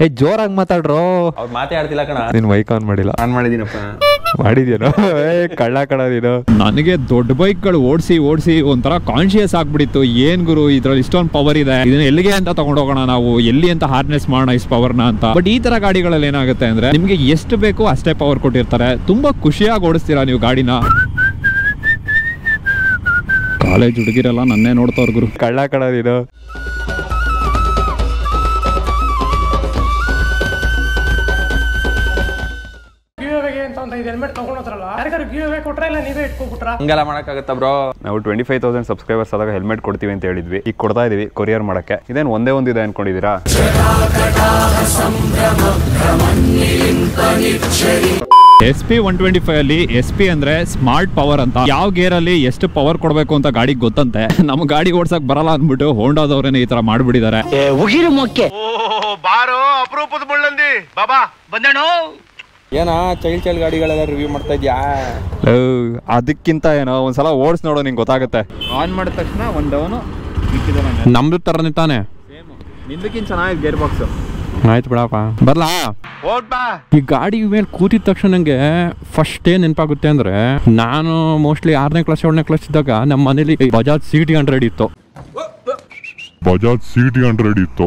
ಏ ಜೋರಾಗಿ ಮಾತಾಡ್ರೋ ಅವ್ರು ಮಾತೇ ಆಡ್ತಿಲ್ಲ ಕಣ ನಿನ್ ಮೈಕ್ ಆನ್ ಮಾಡಿಲ್ಲ ನಾನು ಮಾಡಿದ್ದೀನಪ್ಪ ಮಾಡಿದ್ಯೇನೋ ಏ ಕಳ್ಳ ಕಣ ನೀನು ನನಗೆ ದೊಡ್ಡ ಬೈಕ್ಗಳು ಓಡಿಸಿ ಓಡಿಸಿ ಒಂಥರ ಕಾನ್ಶಿಯಸ್ ಆಗ್ಬಿಟ್ಟಿತ್ತು ಏನ್ ಗುರು ಇದ್ರಲ್ಲಿ ಇಷ್ಟೊಂದು ಪವರ್ ಇದೆ ಇದನ್ನ ಎಲ್ಲಿಗೆ ಅಂತ ತಗೊಂಡೋಗೋಣ ನಾವು ಎಲ್ಲಿ ಅಂತ ಹಾರ್ನೆಸ್ ಮಾಡೋಣ ಇಷ್ಟು ಪವರ್ನ ಅಂತ ಬಟ್ ಈ ತರ ಗಾಡಿಗಳಲ್ಲಿ ಏನಾಗುತ್ತೆ ಅಂದ್ರೆ ನಿಮ್ಗೆ ಎಷ್ಟು ಬೇಕು ಅಷ್ಟೇ ಪವರ್ ಕೊಟ್ಟಿರ್ತಾರೆ ತುಂಬಾ ಖುಷಿಯಾಗಿ ಓಡಿಸ್ತೀರಾ ನೀವು ಗಾಡಿನ ಕಾಲೇಜ್ ಹುಡುಗಿರೆಲ್ಲ ನನ್ನೇ ನೋಡ್ತಾವ್ರ ಗುರು ಕಳ್ಳ ಕಣ ನೀನು ಗಿವ್ ಅಂತ ಒಂದು ಐದು ಹೆಲ್ಮೆಟ್ ತಗೊಂಡೋದ್ರಲ್ಲ ಯಾರಿಗಾರು ಗಿವ್ ಕೊಟ್ರ ಇಲ್ಲ ನೀವೇ ಇಟ್ಕೊಬಿಟ್ರ ಹಂಗೆಲ್ಲ ಮಾಡಕ್ಕಾಗತ್ತಾ ಬ್ರೋ ನಾವು ಟ್ವೆಂಟಿ ಫೈವ್ ತೌಸಂಡ್ ಸಬ್ಸ್ಕ್ರೈಬರ್ಸ್ ಆದಾಗ ಹೆಲ್ಮೆಟ್ ಕೊಡ್ತೀವಿ ಅಂತ ಹೇಳಿದ್ವಿ ಈಗ ಕೊಡ್ತಾ ಇದೀವಿ ಕೊರಿಯರ್ ಮಾಡಕ್ಕೆ ಇದೇನು ಒಂದೇ ಒಂದಿದೆ ಅನ್ಕೊಂಡಿದ್ದೀರಾ S P one twenty five ಅಲ್ಲಿ ಎಸ್ ಪಿ ಅಂದ್ರೆ ಸ್ಮಾರ್ಟ್ ಪವರ್ ಅಂತ ಯಾವ ಗೇರ್ ಅಲ್ಲಿ ಎಷ್ಟು ಪವರ್ ಕೊಡಬೇಕು ಅಂತ ಗಾಡಿಗೆ ಗೊತ್ತಂತೆ ನಮ್ಮ ಗಾಡಿ ಓಡ್ಸಕ್ ಬರಲ್ಲ ಅಂದ್ಬಿಟ್ಟು ಹೋಂಡಾದವ್ರೇನೆ ಈ ತರ ಮಾಡ್ಬಿಟ್ಟಿದ್ದಾರೆ ಉಗಿರು ಮೊಕ್ಕೆ ಏನಾ ಚೈಲ್ಡ್ ಚೈಲ್ಡ್ ಗಾಡಿಗಳೆಲ್ಲ ರಿವ್ಯೂ ಮಾಡ್ತಾ ಇದ್ಯಾ ಅದಕ್ಕಿಂತ ಏನೋ ಒಂದ್ಸಲ ಓಡಿಸ್ ನೋಡೋ ನಿಂಗೆ ಗೊತ್ತಾಗುತ್ತೆ ಆನ್ ಮಾಡಿದ ತಕ್ಷಣ ಒಂದ್ ಡೌನು ನಮ್ದು ತರನೇ ತಾನೆ ನಿಂದಕ್ಕಿಂತ ಚೆನ್ನಾಗಿದೆ ಗೇರ್ ಬಾಕ್ಸ್ ಆಯ್ತು ಬಿಡಪ್ಪ ಬರ್ಲಾ ಈ ಗಾಡಿ ಮೇಲೆ ಕೂತಿದ ತಕ್ಷಣ ನಂಗೆ ಫಸ್ಟ್ ಏನ್ ನೆನಪಾಗುತ್ತೆ ಅಂದ್ರೆ ನಾನು ಮೋಸ್ಟ್ಲಿ ಆರನೇ ಕ್ಲಾಸ್ ಏಳನೇ ಕ್ಲಾಸ್ ಇದ್ದಾಗ ನಮ್ಮ ಮನೇಲಿ ಬಜಾಜ್ ಸಿ ಟಿ ಹಂಡ್ರೆಡ್ ಇತ್ತು ಬಜಾಜ್ ಸಿ ಟಿ ಹಂಡ್ರೆಡ್ ಇತ್ತು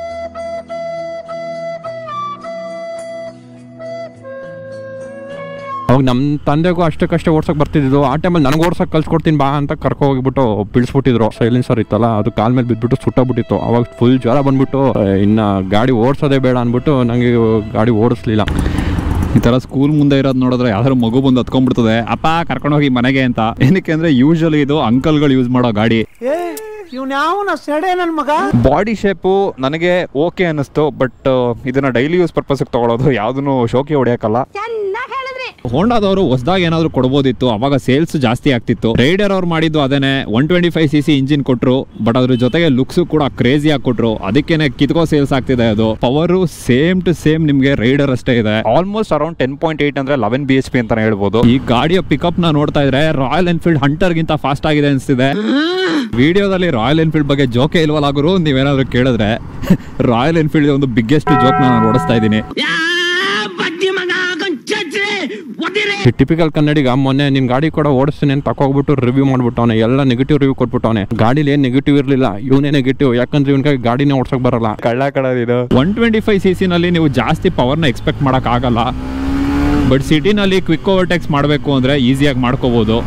ಅವಾಗ ನಮ್ಮ ತಂದೆಗೂ ಅಷ್ಟಕ್ಕಷ್ಟೇ ಓಡ್ಸಕ್ ಬರ್ತಿದ್ದು ಆ ಟೈಮಲ್ಲಿ ನನಗೆ ಓಡ್ಸಕ್ ಕಲ್ಸ್ಕೊಡ್ತೀನಿ ಬಾ ಅಂತ ಕರ್ಕೊ ಹೋಗ್ಬಿಟ್ಟು ಬೀಳ್ಸ್ಬಿಟ್ಟಿದ್ರು ಸೈಲೆನ್ಸರ್ ಇತ್ತಲ್ಲ ಅದು ಕಾಲ್ ಮೇಲೆ ಬಿದ್ಬಿಟ್ಟು ಸುಟ್ಟೋಗ್ಬಿಟ್ಟಿತ್ತು ಅವಾಗ ಫುಲ್ ಜ್ವರ ಬಂದ್ಬಿಟ್ಟು ಆ, ಇನ್ನ ಗಾಡಿ ಓಡ್ಸೋದೇ ಬೇಡ ಅಂದ್ಬಿಟ್ಟು ನನಗೆ ಗಾಡಿ ಓಡಿಸ್ಲಿಲ್ಲ ಈ ತರ ಸ್ಕೂಲ್ ಮುಂದೆ ಇರೋದು ನೋಡಿದ್ರೆ ಯಾವ್ದಾದ್ರು ಮಗು ಬಂದು ಹತ್ಕೊಂಡ್ಬಿಡ್ತದೆ ಅಪ್ಪ ಕರ್ಕೊಂಡು ಹೋಗಿ ಮನೆಗೆ ಅಂತ ಏನಕ್ಕೆ ಅಂದ್ರೆ ಯೂಶಲಿ ಇದು ಅಂಕಲ್ಗಳು ಯೂಸ್ ಮಾಡೋ ಗಾಡಿ ಇವ್ನ ಯಾವನ ಸೆಡೆ ನನ್ ಮಗ ಬಾಡಿ ಶೇಪು ನನಗೆ ಓಕೆ ಅನ್ನಿಸ್ತು ಬಟ್ ಇದನ್ನ ಡೈಲಿ ಯೂಸ್ ಪರ್ಪಸ್ಗೆ ತಗೊಳ್ಳೋದು ಯಾವ್ದನ್ನು ಶೋಕಿ ಹೊಡೆಯೋಕ್ಕಲ್ಲ ಹೋಂಡಾದವರು ಹೊಸದಾಗಿ ಏನಾದ್ರು ಕೊಡ್ಬೋದಿತ್ತು ಅವಾಗ ಸೇಲ್ಸ್ ಜಾಸ್ತಿ ಆಗ್ತಿತ್ತು ರೈಡರ್ ಅವ್ರು ಮಾಡಿದ್ದು ಅದೇನೆ one twenty five C C engine ಕೊಟ್ರು ಬಟ್ ಅದ್ರ ಜೊತೆಗೆ ಲುಕ್ಸ್ ಕೂಡ ಕ್ರೇಜಿ ಆಗಿ ಕೊಟ್ರು ಅದಕ್ಕೇನೆ ಕಿತ್ಕೋ ಸೇಲ್ಸ್ ಆಗ್ತಿದೆ ಅದು ಪವರ್ ಸೇಮ್ ಟು ಸೇಮ್ ನಿಮ್ಗೆ ರೈಡರ್ ಅಷ್ಟೇ ಇದೆ almost around ten point eight ಅಂದ್ರೆ ಲೆವೆನ್ ಬಿ ಎಚ್ ಪಿ ಅಂತಾನೆ ಹೇಳ್ಬೋದು ಈ ಗಾಡಿಯ ಪಿಕಪ್ ನ ನೋಡ್ತಾ ಇದ್ರೆ ರಾಯಲ್ ಎನ್ಫೀಲ್ಡ್ ಹಂಟರ್ ಗಿಂತ ಫಾಸ್ಟ್ ಆಗಿದೆ ಅನ್ಸ್ತಿದೆ ವಿಡಿಯೋದಲ್ಲಿ ರಾಯಲ್ ಎನ್ಫೀಲ್ಡ್ ಬಗ್ಗೆ ಜೋಕೆ ಇಲ್ವಲ್ಲ ಗುರು ನೀವೇನಾದ್ರು ಕೇಳಿದ್ರೆ ರಾಯಲ್ ಎನ್ಫೀಲ್ಡ್ ಒಂದು ಬಿಗ್ಗೆಸ್ಟ್ ಜೋಕ್ ನಾನು ಓಡಿಸ್ತಾ ಇದ್ದೀನಿ ಬಡ್ಡಿ ಮಗ ಚಚ್ರೆ ಒದಿರೆ ಟಿಪಿಕಲ್ ಕನ್ನಡಿಗ ಮೊನ್ನೆ ನಿನ್ ಗಾಡಿ ಕೂಡ ಓಡಿಸ್ತೀನಿ ಅಂತ ತಕೋಗ್ಬಿಟ್ಟು ರಿವ್ಯೂ ಮಾಡ್ಬಿಟ್ಟವನೆ ಎಲ್ಲ ನೆಗೆಟಿವ್ ರಿವ್ಯೂ ಕೊಟ್ಬಿಟ್ಟವನೆ ಗಾಡಿಲಿ ಏನ್ ನೆಗೆಟಿವ್ ಇರ್ಲಿಲ್ಲ ಇವನೇ ನೆಗೆಟಿವ್ ಯಾಕಂದ್ರೆ ಇವನ್ ಗಾಡಿನೇ ಓಡ್ಸಕ್ ಬರಲ್ಲ ಕಳ್ಳ ಕಡ ಇದು ಒನ್ ಟ್ವೆಂಟಿ ಫೈವ್ ಸಿ ಸಿನಲ್ಲಿ ನೀವು ಜಾಸ್ತಿ ಪವರ್ನ ಎಕ್ಸ್ಪೆಕ್ಟ್ ಮಾಡೋಕ್ಕಾಗಲ್ಲ ಬಟ್ ಸಿಟಿನಲ್ಲಿ ಕ್ವಿಕ್ ಓವರ್ಟೇಕ್ಸ್ ಮಾಡಬೇಕು ಅಂದರೆ ಈಸಿಯಾಗಿ ಮಾಡ್ಕೋಬೋದು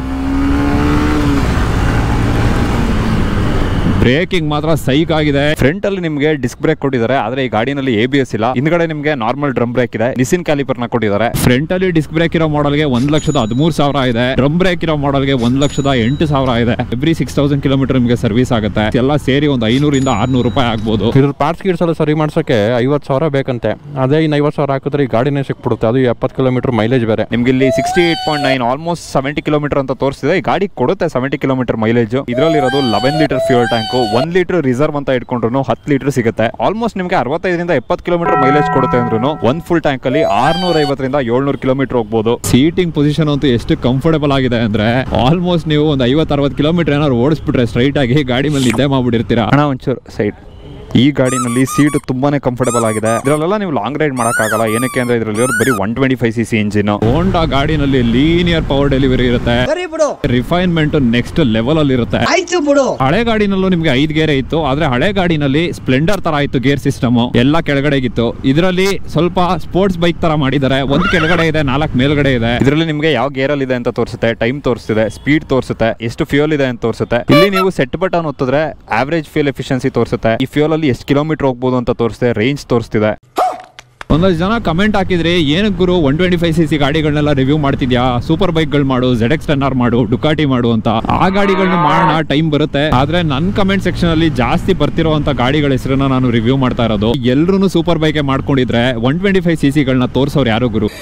ಬ್ರೇಕಿಂಗ್ ಮಾತ್ರ ಸೈಕ್ ಆಗಿದೆ ಫ್ರಂಟ್ ಅಲ್ಲಿ ನಿಮಗೆ ಡಿಸ್ಕ್ ಬ್ರೇಕ್ ಕೊಟ್ಟಿದ್ದಾರೆ ಆದ್ರೆ ಈ ಗಾಡಿನಲ್ಲಿ ಎ ಬಿ ಎಸ್ ಇಲ್ಲ ಹಿಂದ್ಗಡೆ ನಿಮಗೆ ನಾರ್ಮಲ್ ಡ್ರಮ್ ಬ್ರೇಕ್ ಇದೆ ನಿಸಿನ್ ಕ್ಯಾಲಿಪರ್ ನ ಕೊಟ್ಟಿದ್ದಾರೆ ಫ್ರಂಟ್ ಅಲ್ಲಿ ಡಿಸ್ಕ್ ಬ್ರೇಕ್ ಇರೋ ಮಾಡೆಲ್ಗೆ ಒಂದ್ ಲಕ್ಷದ ಹದಿಮೂರು ಸಾವಿರ ಇದೆ ಡ್ರಮ್ ಬ್ರೇಕ್ ಇರೋ ಮಾಡೆಲ್ಗೆ ಒಂದ್ ಲಕ್ಷದ ಎಂಟು ಸಾವಿರ ಇದೆ ಎವ್ರಿ ಸಿಕ್ಸ್ ತೌಸಂಡ್ ಕಿಲೋಮೀಟರ್ ನಿಮಗೆ ಸರ್ವಿಸ್ ಆಗುತ್ತೆ ಎಲ್ಲ ಸೇರಿ ಒಂದು ಐನೂರಿಂದ ಆರ್ನೂರು ರೂಪಾಯಿ ಆಗ್ಬೋದು ಇದ್ರ ಪಾರ್ಟ್ಸ್ ಗಿಡ್ಸ್ ಎಲ್ಲ ಸರಿ ಮಾಡ್ಸಕ್ಕೆ ಐವತ್ತು ಸಾವಿರ ಬೇಕಂತೆ ಅದೇ ಇನ್ನು ಐವತ್ತು ಸಾವಿರ ಹಾಕಿದ್ರೆ ಈ ಗಾಡಿನೇ ಸಿಕ್ಬಿಡುತ್ತೆ ಅದು ಎಪ್ಪತ್ತು ಕಿಲೋಮೀಟರ್ ಮೈಲೇಜ್ ಬೇರೆ ನಿಮ್ಗೆ ಇಲ್ಲಿ sixty eight point nine almost seventy kilometre ಅಂತ ತೋರಿಸಿದೆ ಈ ಗಾಡಿ ಕೊಡುತ್ತೆ ಸೆವೆಂಟಿ ಕಿಲೋಮೀಟರ್ ಮೈಲೇಜ್ ಇದರಲ್ಲಿರೋದು ಲೆವೆನ್ ಲೀಟರ್ ಫ್ಯೂಲ್ ಟ್ಯಾಂಕ್ ಒಂದ್ ಲೀಟರ್ ರಿಸರ್ವ್ ಅಂತ ಇಟ್ಕೊಂಡ್ರು ಹತ್ತು ಲೀಟರ್ ಸಿಗುತ್ತೆ ಆಲ್ಮೋಸ್ಟ್ ನಿಮಗೆ ಅರವತ್ತೈದರಿಂದ ಎಪ್ಪತ್ತು ಕಿಲೋಮೀಟರ್ ಮೈಲೇಜ್ ಕೊಡುತ್ತೆ ಅಂದ್ರೂ ಒಂದ್ ಫುಲ್ ಟ್ಯಾಂಕ್ ಅಲ್ಲಿ ಆರ್ನೂರ ಐವತ್ತರಿಂದ ಏಳ್ನೂರು ಕಿಲೋಮೀಟರ್ ಹೋಗ್ಬೋದು ಸೀಟಿಂಗ್ ಪೊಸಿಷನ್ ಅಂತೂ ಎಷ್ಟು ಕಂಫರ್ಟಬಲ್ ಆಗಿದೆ ಅಂದ್ರೆ ಆಲ್ಮೋಸ್ಟ್ ನೀವು ಒಂದು ಐವತ್ತು ಅರವತ್ತು ಕಿಲೋಮೀಟರ್ ಏನಾದ್ರು ಓಡಿಸ್ಬಿಟ್ರೆ ಸ್ಟ್ರೈಟ್ ಆಗಿ ಗಾಡಿ ಮೇಲೆ ನಿದ್ದೆ ಮಾಡ್ಬಿಟ್ಟಿರ್ತೀರಾ ಹಣ ಒಂಚೂರು ಸೈಡ್ ಈ ಗಾಡಿನಲ್ಲಿ ಸೀಟ್ ತುಂಬಾನೇ ಕಂಫರ್ಟಬಲ್ ಆಗಿದೆ ಇದರಲ್ಲೆಲ್ಲ ನೀವು ಲಾಂಗ್ ರೈಡ್ ಮಾಡೋಕ್ಕಾಗಲ್ಲ ಏನಕ್ಕೆ ಅಂದ್ರೆ ಇದರಲ್ಲಿ ಬರೀ one twenty five C C engine Honda ಗಾಡಿನಲ್ಲಿ ಲೀನಿಯರ್ ಪವರ್ ಡೆಲಿವರಿ ಇರುತ್ತೆ ಸರಿ ಬಿಡು ರಿಫೈನ್ಮೆಂಟ್ ನೆಕ್ಸ್ಟ್ ಲೆವೆಲ್ ಅಲ್ಲಿ ಇರುತ್ತೆ ಆಯ್ತು ಬಿಡು ಹಳೆ ಗಾಡಿನಲ್ಲೂ ನಿಮ್ಗೆ ಐದ್ ಗೇರೆ ಇತ್ತು ಆದ್ರೆ ಹಳೆ ಗಾಡಿನಲ್ಲಿ ಸ್ಪ್ಲೆಂಡರ್ ತರ ಇತ್ತು ಗೇರ್ ಸಿಸ್ಟಮ್ ಎಲ್ಲ ಕೆಳಗಡೆಗಿತ್ತು ಇದರಲ್ಲಿ ಸ್ವಲ್ಪ ಸ್ಪೋರ್ಟ್ಸ್ ಬೈಕ್ ತರ ಮಾಡಿದ್ದಾರೆ ಒಂದ್ ಕೆಳಗಡೆ ಇದೆ ನಾಲ್ಕು ಮೇಲ್ಗಡೆ ಇದೆ ಇದರಲ್ಲಿ ನಿಮಗೆ ಯಾವ ಗೇರ್ ಅಲ್ಲಿ ಇದೆ ಅಂತ ತೋರಿಸುತ್ತೆ ಟೈಮ್ ತೋರಿಸ್ತಿದೆ ಸ್ಪೀಡ್ ತೋರಿಸುತ್ತೆ ಎಷ್ಟು ಫ್ಯೂಲ್ ಇದೆ ಅಂತ ತೋರಿಸುತ್ತೆ ಇಲ್ಲಿ ನೀವು ಸೆಟ್ ಬಟನ್ ಒತ್ತಿದ್ರೆ ಆವರೇಜ್ ಫ್ಯೂಲ್ ಎಫಿಷಿಯನ್ಸಿ ತೋರಿಸುತ್ತೆ ಈ ಫ್ಯೂಲ್ ಅಲ್ಲಿ ಎಷ್ಟು ಕಿಲೋಮೀಟರ್ ಹೋಗ್ಬೋದು ಅಂತ ತೋರಿಸುತ್ತೆ ರೇಂಜ್ ತೋರಿಸ್ತಿದೆ ಒಂದಷ್ಟು ಜನ ಕಮೆಂಟ್ ಹಾಕಿದ್ರಿ ಏನಕ್ಕೆ ಗುರು one twenty five C C ಗಾಡಿಗಳನ್ನೆಲ್ಲ ರಿವ್ಯೂ ಮಾಡ್ತಿದ್ಯಾ ಸೂಪರ್ ಬೈಕ್ಗಳು ಮಾಡು ಜೆಡ್ ಎಕ್ಸ್ ಟೆನ್ ಆರ್ ಮಾಡು ಡುಕಾಟಿ ಮಾಡು ಅಂತ ಆ ಗಾಡಿಗಳನ್ನ ಮಾಡೋಣ ಟೈಮ್ ಬರುತ್ತೆ ಆದ್ರೆ ನನ್ನ ಕಮೆಂಟ್ ಸೆಕ್ಷನ್ ಅಲ್ಲಿ ಜಾಸ್ತಿ ಬರ್ತಿರೋಂತ ಗಾಡಿಗಳ ಹೆಸರನ್ನ ನಾನು ರಿವ್ಯೂ ಮಾಡ್ತಾ ಇರೋದು ಎಲ್ರು ಸೂಪರ್ ಬೈಕ್ ಮಾಡ್ಕೊಂಡಿದ್ರೆ ಒನ್ ಟ್ವೆಂಟಿ ಫೈವ್ ಸಿ ಸಿಗಳನ್ನ ತೋರ್ಸೋರು ಯಾರು ಗುರು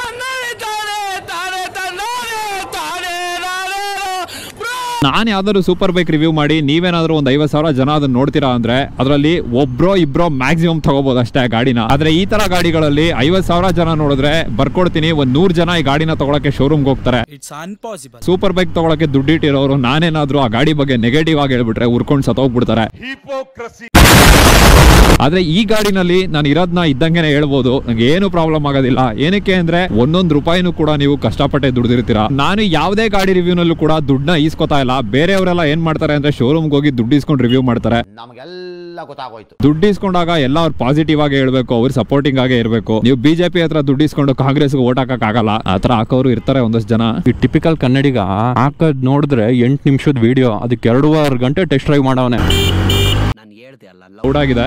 ನಾನು ಯಾವ್ದಾದ್ರು ಸೂಪರ್ ಬೈಕ್ ರಿವ್ಯೂ ಮಾಡಿ ನೀವೇನಾದ್ರೂ ಒಂದ್ ಐವತ್ ಸಾವಿರ ಜನ ಅದನ್ನ ನೋಡ್ತೀರಾ ಅಂದ್ರೆ ಅದರಲ್ಲಿ ಒಬ್ರೋ ಇಬ್ರೋ ಮ್ಯಾಕ್ಸಿಮಮ್ ತಗೋಬಹುದು ಅಷ್ಟೇ ಆ ಗಾಡಿನ ಆದ್ರೆ ಈ ತರ ಗಾಡಿಗಳಲ್ಲಿ ಐವತ್ ಸಾವಿರ ಜನ ನೋಡಿದ್ರೆ ಬರ್ಕೊಡ್ತೀನಿ ಒಂದ್ ನೂರ್ ಜನ ಈ ಗಾಡಿನ ತಗೊಳಕ್ಕೆ ಶೋರೂಮ್ಗೆ ಹೋಗ್ತಾರೆ ಇಟ್ಸ್ ಅನ್ಪಾಸಿಬಲ್ ಸೂಪರ್ ಬೈಕ್ ತಗೊಳಕ್ಕೆ ದುಡ್ಡಿಟ್ಟಿರೋರು ನಾನೇನಾದ್ರೂ ಆ ಗಾಡಿ ಬಗ್ಗೆ ನೆಗೆಟಿವ್ ಆಗಿ ಹೇಳ್ಬಿಟ್ರೆ ಉರ್ಕೊಂಡು ಸತ್ತೋಗ್ಬಿಡ್ತಾರೆ ಆದ್ರೆ ಈ ಗಾಡಿನಲ್ಲಿ ನಾನು ಇರೋದ್ನ ಇದ್ದಂಗೆನೆ ಹೇಳ್ಬೋದು ನಂಗೆ ಏನು ಪ್ರಾಬ್ಲಮ್ ಆಗೋದಿಲ್ಲ ಏನಕ್ಕೆ ಅಂದ್ರೆ ಒಂದೊಂದು ರೂಪಾಯಿನೂ ಕೂಡ ನೀವು ಕಷ್ಟಪಟ್ಟೆ ದುಡ್ದಿರ್ತೀರಾ ನಾನು ಯಾವುದೇ ಗಾಡಿ ರಿವ್ಯೂನಲ್ಲೂ ಕೂಡ ದುಡ್ಡನ್ನ ಈಸ್ಕೊತಾ ಇಲ್ಲ ಬೇರೆಯವರೆಲ್ಲ ಏನ್ ಮಾಡ್ತಾರೆ ಅಂದ್ರೆ ಶೋರೂಮ್ಗೆ ಹೋಗಿ ದುಡ್ಡು ಇಸ್ಕೊಂಡು ರಿವ್ಯೂ ಮಾಡ್ತಾರೆ ನಮಗೆಲ್ಲ ಗೊತ್ತಾಗೋಯ್ತು ದುಡ್ಡು ಇಸ್ಕೊಂಡಾಗ ಎಲ್ಲ ಅವ್ರು ಪಾಸಿಟಿವ್ ಆಗಿ ಹೇಳ್ಬೇಕು ಅವ್ರು ಸಪೋರ್ಟಿಂಗ್ ಆಗೇ ಇರಬೇಕು ನೀವು ಬಿಜೆಪಿ ಹತ್ರ ದುಡ್ಡು ಇಸ್ಕೊಂಡು ಕಾಂಗ್ರೆಸ್ ಓಟ್ ಹಾಕಕ್ ಆಗಲ್ಲ ಆತರ ಹಾಕೋರು ಇರ್ತಾರೆ ಒಂದಷ್ಟು ಜನ ಈ ಟಿಪಿಕಲ್ ಕನ್ನಡಿಗ ಹಾಕದ್ ನೋಡಿದ್ರೆ ಎಂಟು ನಿಮಿಷದ ವಿಡಿಯೋ ಅದಕ್ಕೆ ಎರಡೂವರೆ ಗಂಟೆ ಟೆಸ್ಟ್ ಡ್ರೈವ್ ಮಾಡವನೆ ನಾನು ಹೇಳ್ದೆ ಅಲ್ಲ ಲೌಡ್ ಆಗಿದೆ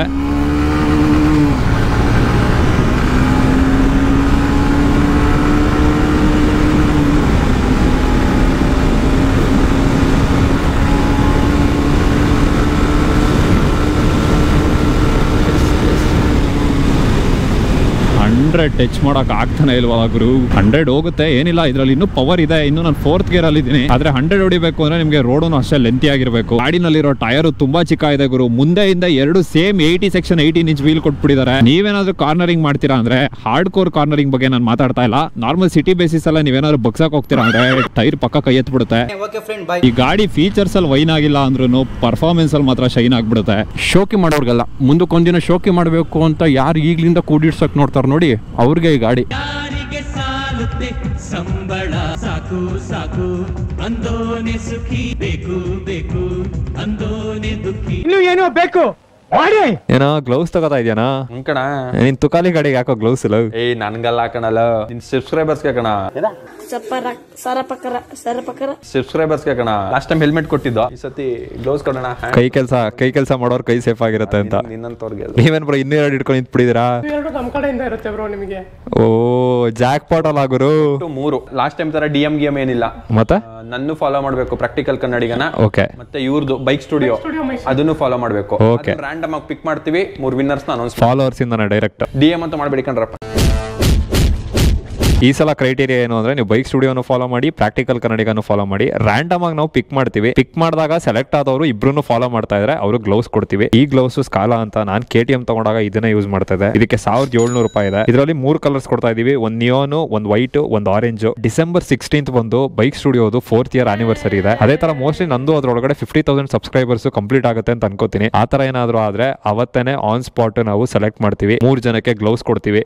ಹಂಡ್ರೆಡ್ ಟಚ್ ಮಾಡಕ್ ಆಗ್ತಾನೆ ಇಲ್ವಲ್ಲ ಗುರು ಹಂಡ್ರೆಡ್ ಹೋಗುತ್ತೆ ಏನಿಲ್ಲ ಇದ್ರಲ್ಲಿ ಇನ್ನೂ ಪವರ್ ಇದೆ ಇನ್ನು ನಾನು ಫೋರ್ತ್ ಗೇರ್ ಅಲ್ಲಿ ಇದ್ದೀನಿ ಆದ್ರೆ ಹಂಡ್ರೆಡ್ ಹೊಡಿಬೇಕು ಅಂದ್ರೆ ನಿಮಗೆ ರೋಡು ಅಷ್ಟೇ ಲೆಂತಿ ಆಗಿರ್ಬೇಕು ಗಾಡಿನಲ್ಲಿರೋ ಟೈರ್ ತುಂಬಾ ಚಿಕ್ಕ ಇದೆ ಗುರು ಮುಂದೆಯಿಂದ ಎರಡು same eighty section eighteen inch wheel ಕೊಟ್ಬಿಟ್ಟಿದ್ದಾರೆ ನೀವೇನಾದ್ರೂ ಕಾರ್ನರಿಂಗ್ ಮಾಡ್ತೀರಾ ಅಂದ್ರೆ ಹಾರ್ಡ್ ಕೋರ್ ಕಾರ್ನರಿಂಗ್ ಬಗ್ಗೆ ನಾನು ಮಾತಾಡ್ತಾ ಇಲ್ಲ ನಾರ್ಮಲ್ ಸಿಟಿ ಬೇಸಿಸ್ ಅಲ್ಲ ನೀವೇನಾದ್ರು ಬಗ್ಸಕ್ ಹೋಗ್ತೀರಾ ಅಂದ್ರೆ ಟೈರ್ ಪಕ್ಕ ಕೈ ಎತ್ಬಿಡುತ್ತೆ ಈ ಗಾಡಿ ಫೀಚರ್ಸ್ ಅಲ್ಲಿ ವೈನ್ ಆಗಿಲ್ಲ ಅಂದ್ರೂ ಪರ್ಫಾರ್ಮೆನ್ಸ್ ಅಲ್ಲಿ ಮಾತ್ರ ಶೈನ್ ಆಗ್ಬಿಡುತ್ತೆ ಶೋಕಿ ಮಾಡೋರ್ಗಲ್ಲ ಮುಂದಕ್ಕೊಂದಿನ ಶೋಕಿ ಮಾಡಬೇಕು ಅಂತ ಯಾರು ಈಗ್ಲಿಂದ ಕೂಡಿಡ್ಸಕ್ ನೋಡ್ತಾರ ನೋಡಿ ಅವ್ರಿಗೆ ಈ ಗಾಡಿ ಯಾರಿಗೆ ಸಾಲುತ್ತೆ ಸಂಬಳ ಸಾಕು ಸಾಕು ಅಂದೋನೆ ಸುಖಿ ಬೇಕು ಬೇಕು ಅಂದೋನೆ ದುಃಖಿ ಇನ್ನು ಏನೋ ಬೇಕು ಮಾಡಿ ಏನೋ ಗ್ಲೌಸ್ ತಗೋತಾ ಇದೆಯಾ ಕಣ ನಿನ್ ತುಕಾಲಿ ಗಾಡಿಗೆ ಹಾಕೋ ಗ್ಲೌಸ್ ಇಲ್ಲ ಏಯ್ ನನ್ಗಲ್ಲ ಕಣಲ್ಲ ನಿನ್ ಸಬ್ಸ್ಕ್ರೈಬರ್ಸ್ಗೆ ಕಣ ಸಪರ ಸರಪಕರ ಸರಪಕರ ಸಬ್ಸ್ಕ್ರೈಬರ್ಸ್ಗೆ ಕಣ ಲಾಸ್ಟ್ ಟೈಮ್ ಹೆಲ್ಮೆಟ್ ಕೊಟ್ಟಿದ್ದು ಈ ಸತಿ ಗ್ಲೌಸ್ ಕೊಡೋಣ ಕೈ ಕೆಲಸ ಕೈ ಕೆಲಸ ಮಾಡೋರ್ ಕೈ ಸೇಫ್ ಆಗಿರುತ್ತೆ ಅಂತ ನಿನ್ನಂತವ್ರಿಗೆ ನೀವೇನ್ ಬ್ರೋ ಇನ್ನೂ ಎರಡು ಇಟ್ಕೊಂಡು ನಿಂತ್ಬಿಟ್ಟಿದ್ದೀರಾ ಎರಡು ನಮ್ಮ ಕಡೆಯಿಂದ ಇರುತ್ತೆ ಬ್ರೋ ನಿಮಗೆ ಓ ಜಾಕ್ ಪಾಟ್ ಅಲ್ಲ ಗುರು ಮೂರು ಲಾಸ್ಟ್ ಟೈಮ್ ತರ ಡಿ ಎಂ ಗಿ ಎಂ ಏನಿಲ್ಲ ಮತ್ತೆ ಆ, ನನ್ನು ಫಾಲೋ ಮಾಡ್ಬೇಕು ಪ್ರಾಕ್ಟಿಕಲ್ ಕನ್ನಡಿಗನ ಓಕೆ ಮತ್ತೆ ಇವ್ರದ್ದು ಬೈಕ್ ಸ್ಟುಡಿಯೋ ಅದನ್ನು ಫಾಲೋ ಮಾಡ್ಬೇಕು Okay. ರ್ಯಾಂಡಮ್ ಆಗಿ ಪಿಕ್ ಮಾಡ್ತೀವಿ ಮೂರ್ ವಿನ್ನರ್ಸ್ ಅನೌನ್ಸ್ ಫಾಲೋವರ್ಸ್ ಇಂದ ಡೈರೆಕ್ಟ್ ಡಿ ಎಂ ಅಂತ ಮಾಡ್ಬೇಡಿ ಕಣ್ರಪ್ಪ ಈ ಸಲ ಕ್ರೈಟೀರಿಯಾ ಏನು ಅಂದ್ರೆ ನೀವು ಬೈಕ್ ಸ್ಟುಡಿಯೋನು ಫಾಲೋ ಮಾಡಿ ಪ್ರಾಕ್ಟಿಕಲ್ ಕನ್ನಡಿಗನು ಫಾಲೋ ಮಾಡಿ ರ್ಯಾಂಡಮ್ ಆಗಿ ನಾವು ಪಿಕ್ ಮಾಡ್ತೀವಿ ಪಿಕ್ ಮಾಡಿದಾಗ ಸೆಲೆಕ್ಟ್ ಆದವರು ಇಬ್ರು ಫಾಲೋ ಮಾಡ್ತಾ ಇದ್ರೆ ಅವರು ಗ್ಲೌಸ್ ಕೊಡ್ತೀವಿ ಈ ಗ್ಲೌಸ್ ಸ್ಕಾಲಾ ಅಂತ ನಾನು ಕೆ ಟಿ ಎಂ ತಗೊಂಡಾಗ ಇದನ್ನ ಯೂಸ್ ಮಾಡ್ತಾ ಇದ್ದೆ ಇದಕ್ಕೆ ಸಾವಿರದ ಏಳ್ನೂರು ರೂಪಾಯಿ ಇದೆ ಇದರಲ್ಲಿ ಮೂರು ಕಲರ್ಸ್ ಕೊಡ್ತಾ ಇದೀವಿ ಒಂದು ನಿಯೋನು ಒಂದು ವೈಟ್ ಒಂದು ಆರೆಂಜ್ ಡಿಸೆಂಬರ್ ಸಿಕ್ಸ್ಟೀನ್ತ್ ಬಂದು ಬೈಕ್ ಸ್ಟುಡಿಯೋದು ಫೋರ್ತ್ ಇಯರ್ ಆನಿವರ್ಸರಿ ಇದೆ ಅದೇ ತರ ಮೋಸ್ಟ್ಲಿ ನಂದು ಅದ್ರೊಳಗಡೆ ಫಿಫ್ಟಿ ತೌಸಂಡ್ ಸಬ್ಸ್ಕ್ರೈಬರ್ಸ್ ಕಂಪ್ಲೀಟ್ ಆಗುತ್ತೆ ಅಂತ ಅನ್ಕೋತೀನಿ ಆ ತರ ಏನಾದ್ರು ಆದ್ರೆ ಅವತ್ತೇನೆ ಆನ್ ಸ್ಪಾಟ್ ನಾವು ಸೆಲೆಕ್ಟ್ ಮಾಡ್ತೀವಿ ಮೂರ್ ಜನಕ್ಕೆ ಗ್ಲೌಸ್ ಕೊಡ್ತೀವಿ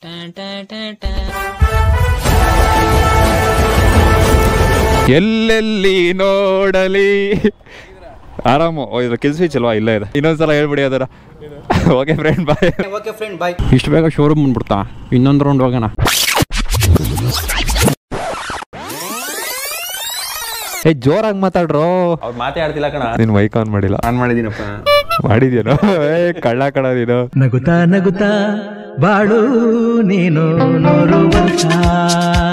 ಎಲ್ಲೆಲ್ಲಿ ನೋಡಲಿ ಆರಾಮು ಓ, ಇದ್ರ ಕಿಲ್ ಸ್ವಿಚ್ ಅಲ್ವಾ ಇಲ್ಲೇ ಇದೆ ಇನ್ನೊಂದ್ಸಲ ಹೇಳ್ಬಿಡಿ ಅದರ okay friend bye okay friend bye ಇಷ್ಟು ಬೇಗ ಶೋರೂಮ್ ಬಂದ್ಬಿಡ್ತಾ ಇನ್ನೊಂದು ರೌಂಡ್ ಹೋಗೋಣ ಏ ಜೋರಾಗಿ ಮಾತಾಡ್ರೋ ಅವ್ರು ಮಾತೇ ಆಡ್ತಿಲ್ಲ ಕಣ ನಿನ್ ಮೈಕ್ ಆನ್ ಮಾಡಿಲ್ಲ ನಾನ್ ಮಾಡಿದೀನಪ್ಪ ಮಾಡಿದ್ಯೇನೋ ಏ ಕಳ್ಳ ಕಣ ನೀನು ನಗುತ್ತಾ ನಗುತ್ತಾ ಬಾಳು ನೀನು ನೂರು ವರ್ಷ